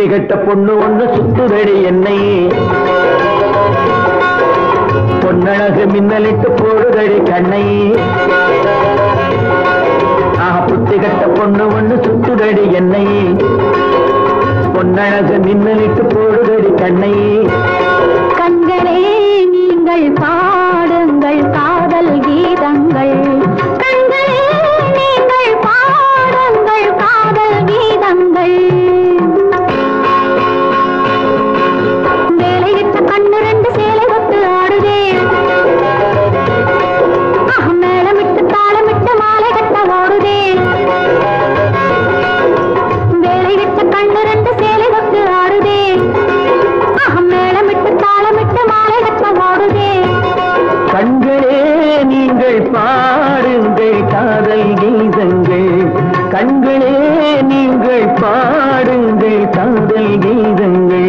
கெட்ட பொண்ணு ஒண்ணு சுத்துதடி என்னை பொன்னழகு மின்னலிட்டு போடுதடி கண்ணை ஆஹா புத்தி கெட்ட பொண்ணு ஒண்ணு சுத்துதடி என்னை பொன்னழகு மின்னலிட்டு போடுதடி கண்ணை கண்களே நீங்கள் பாடுங்கள் காதல் கீதங்கள் கண்களே நீங்கள் பாடுங்கள் காதல் கீதங்கள் வேலையிட்ட கண்ணு ரெண்டு சேலை ஒத்து ஆடுதே ஆஹ், மேளமிட்டு தாளமிட்டு மாலை கட்ட ஓடுதே வேலையிட்ட கண்ணு ரெண்டு சேலை ஒத்து ஆடுதே ஆஹ், மேளமிட்டு தாளமிட்டு மாலை கட்ட ஓடுதே கண்களே நீங்கள் பாடுங்கள் காதல் கீதங்கள் கண்களே நீங்கள் பாடுங்கள் காதல் கீதங்கள்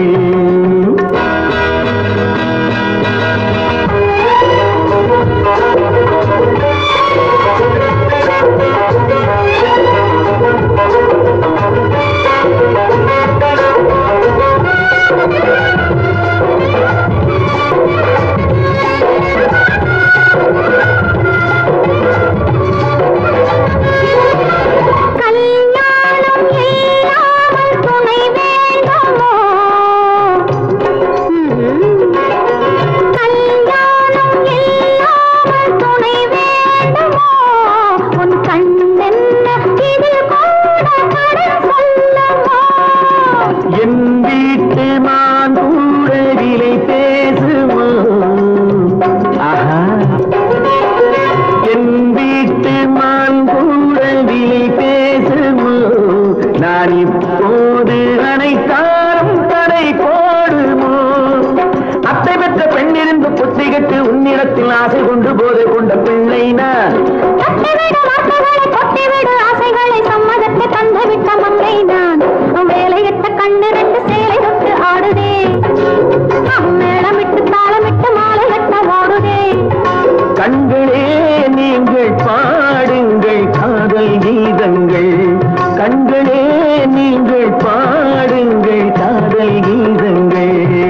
கல்யாணம் இல்லாமல் துணை வேண்டுமோ கல்யாணம் இல்லாமல் துணை வேண்டுமோ உன் கண்ணென்ன இதில் கூட கடன் சொல்லுமோ என் வீட்டு மான் கூட விலை பேசுமோ ஆஹா என் வீட்டு மான் கூட விலை பேசுமோ நான் இப்போது அனைத்தாரும் தடை போடுமோ அத்தை பெற்ற பெண்ணிருந்து புத்திகட்டு உன்னிடத்தில் ஆசை கொண்டு போதை கொண்ட பிள்ளை நான் தட்டிவிடு வார்த்தைகளை கொட்டிவிடு ஆசைகளை சம்மதத்தை தந்துவிட்ட மங்கை நான் வேலையிட்ட கண்ணு ரெண்டு சேலை தொட்டு ஆடுதே மேளமிட்டு தாளமிட்டு மாலை கட்ட ஓடுதே கண்களே நீங்கள் பாடுங்கள் காதல் கீதங்கள் கண்களே நீங்கள் பாடுங்கள் காதல் கீதங்கள்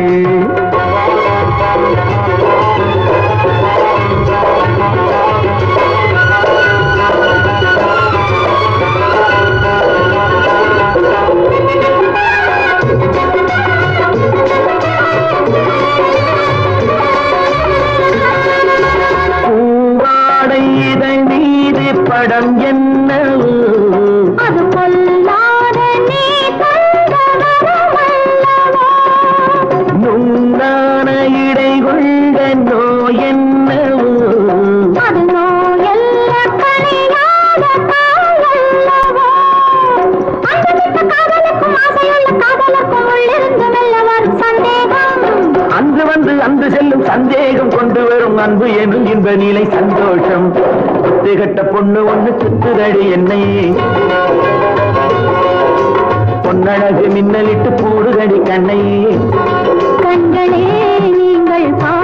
பூவாடை இதழ் மீது படம் என்னவோ அது பொல்லாத நீ தந்த வரமல்லவோ நுண்ணான இடை கொண்ட நோய் என்னவோ அது நோயல்ல கனியாத காயல்லவோ அந்தமிட்ட காதலுக்கும் ஆசையுள்ள காதலுக்கும் உள்ளிருந்து மெல்ல வரும் சந்தேகம் அன்று வந்து அன்று செல்லும் சந்தேகம் கொண்டு வரும் அன்பு எனும் இன்ப நிலை சந்தோஷம் புத்துகட்ட பொண்ணு ஒண்ணு சுத்துதடி என்னை பொன்னழகு மின்னலிட்டு பூடுதடி கண்ணை கண்களே நீங்கள் பா